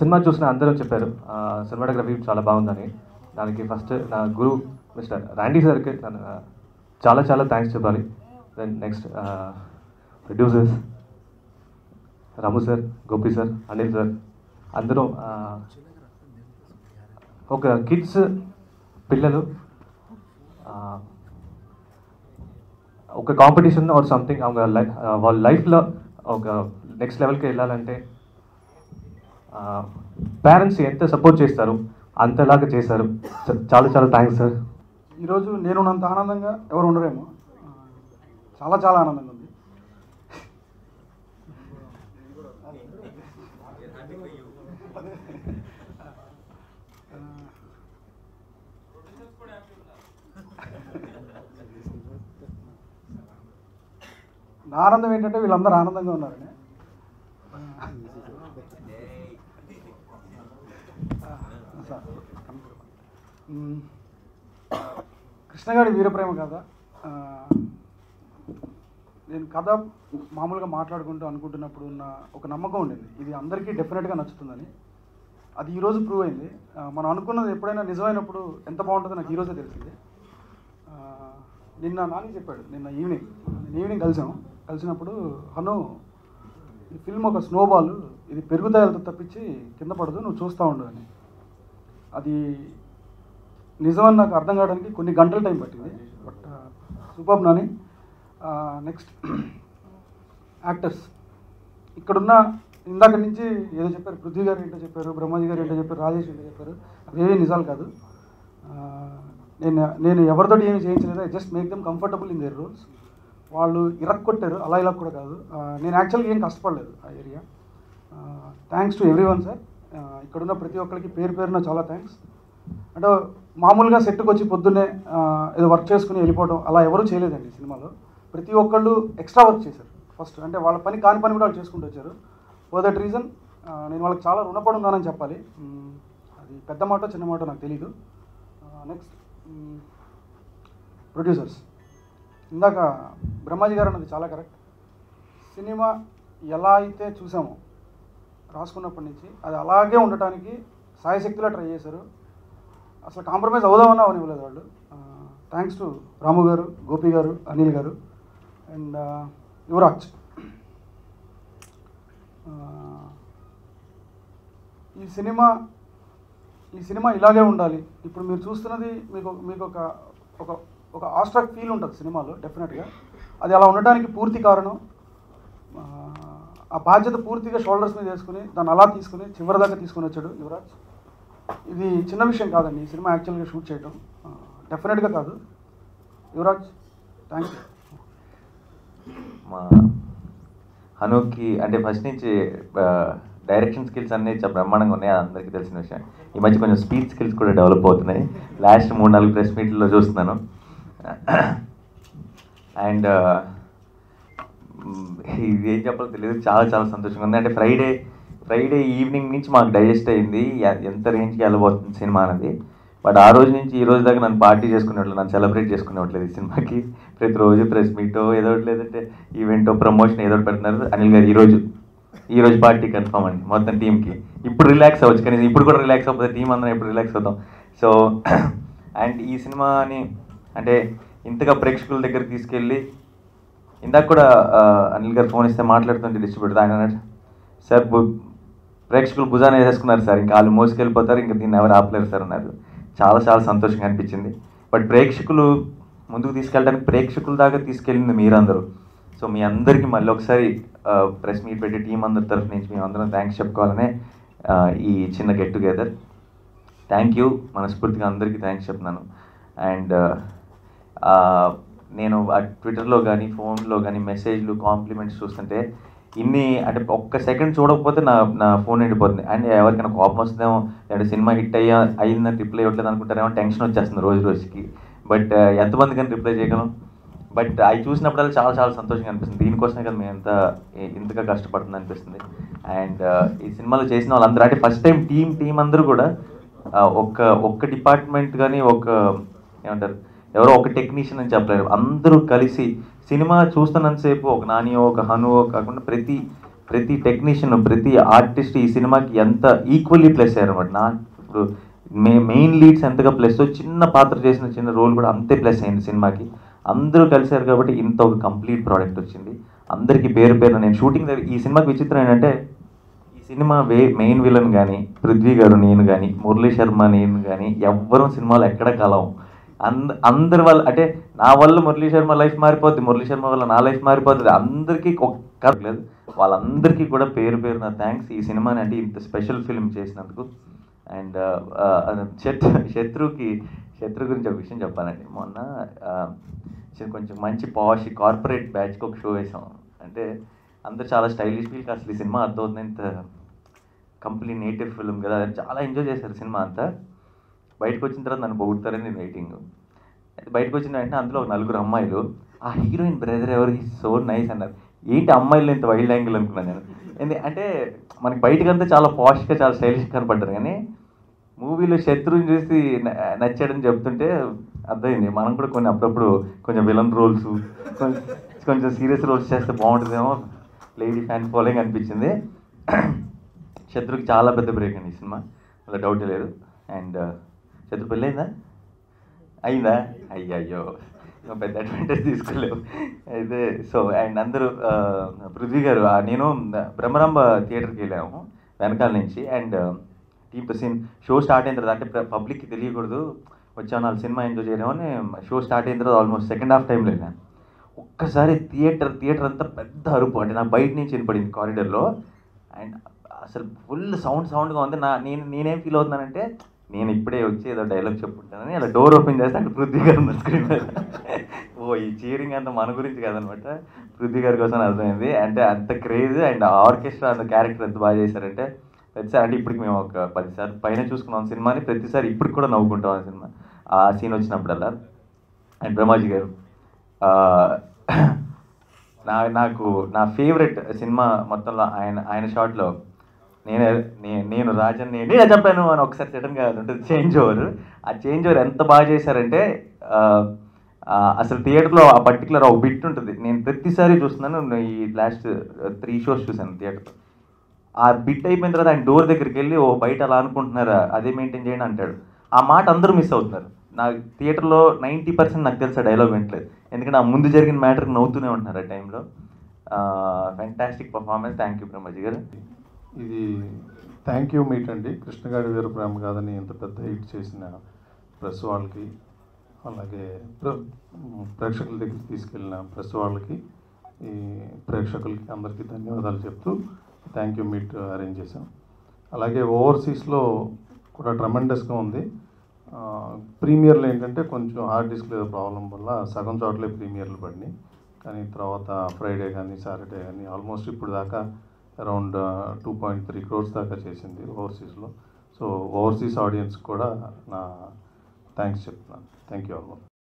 Cinema చూసిన అందరూ చెప్పారు సినిమాటోగ్రఫీ చాలా బాగుందని దానికి ఫస్ట్ నా గురు మిస్టర్ ర్యాండీ సార్కి నేను ఆ, చాలా చాలా థ్యాంక్స్ చెప్పాలి then next producers Ramu sir Gopi sir Anil sir అందరూ ఆ, ఒక కిడ్స్ పిల్లలు ఆ, ఒక కాంపిటీషన్ ఆర్ సంథింగ్ அவங்க లై- ఆ, వాళ్ళ లైఫ్లో ఒక నెక్స్ట్ లెవెల్కి వెళ్ళాలంటే పేరెంట్స్ ఎంత సపోర్ట్ చేస్తారు అంతలాగా చేశారు చ- చాలా చాలా థ్యాంక్స్ సార్ ఈరోజు నేనున్నంత ఆనందంగా ఎవరు ఉండరేమో ఆ, చాలా చాలా ఆనందంగా ఉంది నా ఆనందం ఏంటంటే వీళ్ళందరూ ఆనందంగా ఉన్నారని ఆ, సార్ మ్మ్. కృష్ణగాడి వీరప్రేమ కథ ఆ, నేను కథ మామూలుగా మాట్లాడుకుంటూ అనుకుంటున్నప్పుడు ఉన్న ఒక నమ్మకం ఉండింది ఇది అందరికీ డెఫినెట్గా నచ్చుతుందని అది ఈరోజు ప్రూవ్ అయింది ఆ, మనం అనుకున్నది ఎప్పుడైనా నిజమైనప్పుడు ఎంత బాగుంటుందో నాకు ఈరోజే తెలిసింది ఆ, నిన్న నాని చెప్పాడు నిన్న ఈవినింగ్ నిన్న ఈవినింగ్ కలిసాం కలిసినప్పుడు హను ఈ ఫిల్మ్ ఒక స్నోబాల్ ఇది పెరుగుతాయలతో తప్పించి కింద పడదు నువ్వు చూస్తూ ఉండు అని అది నిజమని నాకు అర్థం కావడానికి కొన్ని గంటల టైం పట్టింది but super Nani next actors ఇక్కడున్న ఇందాక నుంచి ఏదో చెప్పారు పృథ్వీ గారు ఏంటో చెప్పారు బ్రహ్మాజీ గారు ఏంటో చెప్పారు రాజేష్ ఏంటో చెప్పారు అవేవీ నిజాలు కాదు ఆ, నేను నేను ఎవరితోటి ఏమి చేయించలేదు I just make them comfortable in their roles వాళ్ళు ఇరక్కొట్టారు అలా ఇలా కూడా కాదు ఆ, నేను యాక్చువల్గా ఏం కష్టపడలేదు ఆ area thanks to everyone sir ఇక్కడున్న ప్రతి ఒక్కరికి పేరు పేరున చాలా థ్యాంక్స్ అంటే మామూలుగా సెట్కి వచ్చి పొద్దున్నే ఆ, ఏదో వర్క్ చేసుకుని వెళ్ళిపోవడం అలా ఎవరూ చేయలేదండి ఈ సినిమాలో ప్రతి ఒక్కళ్ళు ఎక్స్ట్రా వర్క్ చేశారు ఫస్ట్ అంటే వాళ్ళ పని కాని పని కూడా వాళ్ళు చేసుకుంటూ వచ్చారు ఫర్ దట్ రీజన్ నేను వాళ్ళకి చాలా రుణపడి ఉన్నానని చెప్పాలి మ్, అది పెద్ద మాట చిన్న మాట నాకు తెలీదు నెక్స్ట్ ప్రొడ్యూసర్స్ ఇందాక బ్రహ్మాజీ గారు అన్నది చాలా కరెక్ట్ సినిమా ఎలా అయితే చూసామో రాసుకున్నప్పటి నుంచి అది అలాగే ఉండటానికి సాయశక్తిలో ట్రై చేశారు అసలు కాంప్రమైజ్ అవుదామన్నా అవనివ్వలేదు వాళ్ళు థ్యాంక్స్ టు రాము గారు గోపి గారు అనిల్ గారు అండ్ యువరాజ్ ఆ, ఈ సినిమా ఈ సినిమా ఇలాగే ఉండాలి ఇప్పుడు మీరు చూస్తున్నది మీకు మీకు ఒక ఒక ఒక ఆస్ట్రాక్ ఫీల్ ఉంటుంది సినిమాలో డెఫినెట్గా అది అలా ఉండడానికి పూర్తి కారణం ఆ, ఆ బాధ్యత పూర్తిగా షోల్డర్స్ మీద వేసుకుని దాన్ని అలా తీసుకుని చివరి దాకా తీసుకుని వచ్చాడు యువరాజ్ ఇది చిన్న విషయం కాదండి ఈ సినిమా యాక్చువల్గా షూట్ చేయడం డెఫినెట్గా కాదు యువరాజ్ థ్యాంక్ యూ మా హనుకి అంటే ఫస్ట్ నుంచి డైరెక్షన్ స్కిల్స్ అన్నీ చాలా బ్రహ్మాండంగా ఉన్నాయి అది అందరికీ తెలిసిన విషయం ఈ మధ్య కొంచెం స్పీచ్ స్కిల్స్ కూడా డెవలప్ అవుతున్నాయి లాస్ట్ మూడు నాలుగు ప్రెస్ మీట్లో చూస్తున్నాను అండ్ ఇది ఏం చెప్పాలో తెలియదు చాలా చాలా సంతోషంగా ఉంది అంటే ఫ్రైడే ఫ్రైడే ఈవినింగ్ నుంచి మాకు డైజెస్ట్ అయింది ఎ- ఎంత రేంజ్కి వెళ్ళబోతుంది సినిమా అనేది బట్ ఆ రోజు నుంచి ఈ రోజు దాకా నన్ను పార్టీ చేసుకునేట్లు నన్ను సెలబ్రేట్ చేసుకునేట్లేదు ఈ సినిమాకి ప్రతిరోజు ప్రెస్ మీటో ఏదో ఒకటి లేదంటే ఈవెంటో ప్రమోషన్ ఏదో ఒకటి పెడుతున్నారు అనిల్ గారు ఈరోజు ఈ రోజు పార్టీ కన్ఫర్మ్ అండి మొత్తం టీంకి ఇప్పుడు రిలాక్స్ అవ్వచ్చు కానీ ఇప్పుడు కూడా రిలాక్స్ అవ్వకపోతే టీం అందరం ఇప్పుడు రిలాక్స్ అవుతాం సో అండ్ ఈ సినిమాని అంటే ఇంతగా ప్రేక్షకుల దగ్గర తీసుకెళ్ళి ఇందాక కూడా ఆ, అనిల్ గారు ఫోన్ ఇస్తే మాట్లాడుతుంటే డిస్ట్రిబ్యూటర్ ఆయన అన్నాడు సార్ బు- ప్రేక్షకులు భుజాన్ని వేసేసుకున్నారు సార్ ఇంకా వాళ్ళు మోసుకెళ్ళిపోతారు ఇంకా దీన్ని ఎవరు ఆపలేరు సార్ అన్నారు చాలా చాలా సంతోషంగా అనిపించింది బట్ ప్రేక్షకులు ముందుకు తీసుకెళ్ళడానికి ప్రేక్షకుల దాకా తీసుకెళ్ళింది మీరందరూ సో మీ అందరికీ మళ్ళీ ఒకసారి ప్రెస్ మీట్ పెట్టి టీం అందరి తరఫు నుంచి మేము అందరం థ్యాంక్స్ చెప్పుకోవాలనే ఆ, ఈ చిన్న గెట్ టుగెదర్ థ్యాంక్ యూ మనస్ఫూర్తిగా అందరికీ థ్యాంక్స్ చెప్తున్నాను అండ్ నేను ఆ ట్విట్టర్లో కానీ ఫోన్లో కానీ మెసేజ్లు కాంప్లిమెంట్స్ చూస్తుంటే ఇన్ని అంటే ఒక్క సెకండ్ చూడకపోతే నా నా ఫోన్ ఎండిపోతుంది అండ్ ఎవరికైనా కోపం వస్తుందేమో లేదంటే సినిమా హిట్ అయ్యా అయిందని రిప్లై ఇవ్వట్లేదు అనుకుంటారేమో టెన్షన్ వచ్చేస్తుంది రోజు రోజుకి బట్ ఎంతమంది కానీ రిప్లై చేయగలం బట్ అవి చూసినప్పుడల్లా చాలా చాలా సంతోషంగా అనిపిస్తుంది దీనికోసమే కదా మేము ఎంత ఇంతగా కష్టపడుతుంది అనిపిస్తుంది అండ్ ఈ సినిమాలో చేసిన వాళ్ళందరూ అంటే ఫస్ట్ టైం టీం టీం అందరూ కూడా ఆ, ఒక్క ఒక్క డిపార్ట్మెంట్ కానీ ఒక ఏమంటారు ఎవరో ఒక టెక్నీషియన్ అని చెప్పలేరు అందరూ కలిసి సినిమా చూస్తున్నంతసేపు ఒక నాని ఒక హను కాకుండా ప్రతి ప్రతి టెక్నీషియన్ ప్రతి ఆర్టిస్ట్ ఈ సినిమాకి ఎంత ఈక్వల్లీ ప్లస్ అయ్యారు అనమాట నా ఇప్పుడు మే మెయిన్ లీడ్స్ ఎంతగా ప్లస్ చిన్న పాత్ర చేసిన చిన్న రోల్ కూడా అంతే ప్లస్ అయింది సినిమాకి అందరూ కలిశారు కాబట్టి ఇంత ఒక కంప్లీట్ ప్రోడక్ట్ వచ్చింది అందరికీ పేరు పేరు నేను షూటింగ్ దగ్గర ఈ సినిమాకి విచిత్రం ఏంటంటే ఈ సినిమా వే మెయిన్ విలన్ కానీ పృథ్వీ గారు నేను కానీ మురళీ శర్మ నేను కానీ ఎవ్వరూ సినిమాలో ఎక్కడ కలవం అంద అందరి వల్ల అంటే నా వల్ల మురళీ శర్మ లైఫ్ మారిపోద్ది మురళీ శర్మ వల్ల నా లైఫ్ మారిపోతుంది అందరికీ ఒక్క లేదు వాళ్ళందరికీ కూడా పేరు పేరు నా థ్యాంక్స్ ఈ సినిమాని అంటే ఇంత స్పెషల్ ఫిల్మ్ చేసినందుకు అండ్ శత్రు శత్రుకి శత్రు గురించి ఒక విషయం చెప్పాలండి మొన్న ఆ, చిన్న- కొంచెం మంచి పాష్ కార్పొరేట్ బ్యాచ్కి ఒక షో వేసాం అంటే అందరు చాలా స్టైలిష్ ఫీల్ అసలు ఈ సినిమా అర్థమవుతుంది ఇంత కంప్లీట్ నేటివ్ ఫిల్మ్ కదా అని చాలా ఎంజాయ్ చేశారు సినిమా అంతా బయటకు వచ్చిన తర్వాత నన్ను పొగుడతారని నేను వెయిటింగ్ అయితే బయటకు వచ్చిన వెంటనే అందులో ఒక నలుగురు అమ్మాయిలు ఆ హీరోయిన్ బ్రదర్ ఎవరు సో నైస్ అన్నారు ఏంటి అమ్మాయిలు ఇంత వైల్డ్ యాంగిల్ అనుకున్నాను నేను ఏంది అంటే మనకి బయటకంతా చాలా పాష్గా చాలా స్టైలిష్ కనపడ్డారు కానీ మూవీలో శత్రువుని చూసి న- నచ్చాడని చెప్తుంటే అర్థమైంది మనం కూడా కొన్ని అప్పుడప్పుడు కొంచెం విలన్ రోల్స్ కొంచెం సీరియస్ రోల్స్ చేస్తే బాగుంటుందేమో లేడీ ఫ్యాన్ ఫాలోయింగ్ అనిపించింది శత్రుకి చాలా పెద్ద బ్రేక్ అండి ఈ సినిమా అలా డౌట్ లేదు అండ్ శత్రు పెళ్ళి అయిందా అయిందా అయ్యయ్యో ఇంకా పెద్ద అడ్వాంటేజ్ తీసుకోలేవు అయితే సో అండ్ అందరూ ఆ, పృథ్వీ గారు ఆ, నేను బ్రహ్మరాంబ థియేటర్కి వెళ్ళాము వెనకాల నుంచి and team scene show start అయిన తర్వాత అంటే పబ్లిక్కి తెలియకూడదు వచ్చాను వాళ్ళు సినిమా ఎంజాయ్ చేయలేమని షో స్టార్ట్ అయిన తర్వాత ఆల్మోస్ట్ సెకండ్ హాఫ్ టైంలో వెళ్ళాను ఒక్కసారి థియేటర్ థియేటర్ అంతా పెద్ద అరుపు అంటే నాకు బయట నుంచి వినపడింది కారిడర్లో అండ్ అసలు ఫుల్ సౌండ్ సౌండ్గా ఉంది నా నేను నేనేం ఫీల్ అవుతున్నానంటే నేను ఇప్పుడే వచ్చి ఏదో డైలాగ్ చెప్పుకుంటానని అలా డోర్ ఓపెన్ చేస్తే అంటే పృథ్వీ గారు ఉన్న స్క్రీన్ మీద ఓ ఈ చీరింగ్ అంతా మన గురించి కాదనమాట పృథ్వీ గారి కోసం అర్థమైంది అంటే అంత క్రేజ్ అండ్ ఆర్కెస్ట్రా అంత క్యారెక్టర్ ఎంత బాగా చేశారంటే ప్రతిసారి అంటే ఇప్పటికి మేము ఒక పదిసార్లు పైన చూసుకున్నాం సినిమాని ప్రతిసారి ఇప్పటికి కూడా నవ్వుకుంటాం ఆ సినిమా ఆ సీన్ వచ్చినప్పుడల్లా అండ్ బ్రహ్మాజీ గారు ఆ, నా నాకు నా ఫేవరెట్ సినిమా మొత్తంలో ఆయన ఆయన షాట్లో నేను నే- నేను రాజన్ నేను నేనే చెప్పాను అని ఒకసారి సడన్గా ఉంటుంది చేంజ్ ఓవర్ ఆ చేంజ్ ఓవర్ ఎంత బాగా చేశారంటే ఆ, ఆ, అసలు థియేటర్లో ఆ పర్టికులర్ ఒక బిట్ ఉంటుంది నేను ప్రతిసారి చూస్తున్నాను ఈ లాస్ట్ త్రీ షోస్ చూశాను థియేటర్లో ఆ బిట్ అయిపోయిన తర్వాత ఆయన డోర్ దగ్గరికి వెళ్ళి ఓ బయట అలా అనుకుంటున్నారా అదే మెయింటైన్ చేయండి అంటాడు ఆ మాట అందరూ మిస్ అవుతున్నారు నా థియేటర్లో నైంటీ పర్సెంట్ నాకు తెలుసు డైలాగ్ వింటలేదు ఎందుకంటే ఆ ముందు జరిగిన మ్యాటర్ నవ్వుతూనే ఉంటున్నారు ఆ టైంలో ఫ్యాంటాస్టిక్ పర్ఫార్మెన్స్ థ్యాంక్ యూ బ్రహ్మజీ గారు ఇది థ్యాంక్ యూ మీట్ అండి కృష్ణగాడి వీర ప్రేమ కాదని ఇంత పెద్ద హిట్ చేసిన ప్రెస్ వాళ్ళకి అలాగే ప్ర ప్రేక్షకుల దగ్గరికి తీసుకెళ్ళిన ప్రెస్ వాళ్ళకి ఈ ప్రేక్షకులకి అందరికీ ధన్యవాదాలు చెప్తూ థ్యాంక్ యూ మీట్ అరేంజ్ చేశాం అలాగే ఓవర్సీస్లో కూడా ట్రమెండస్గా ఉంది ఆ, ప్రీమియర్లు ఏంటంటే కొంచెం హార్డ్ డిస్క్ ఏదో ప్రాబ్లం వల్ల సగం చోట్లే ప్రీమియర్లు పడినాయి కానీ తర్వాత ఫ్రైడే కానీ సాటర్డే కానీ ఆల్మోస్ట్ ఇప్పుడు దాకా around two point three crores దాకా చేసింది ఓవర్సీస్లో సో ఓవర్సీస్ ఆడియన్స్ కూడా నా థ్యాంక్స్ చెప్తున్నాను థ్యాంక్ యూ ఆల్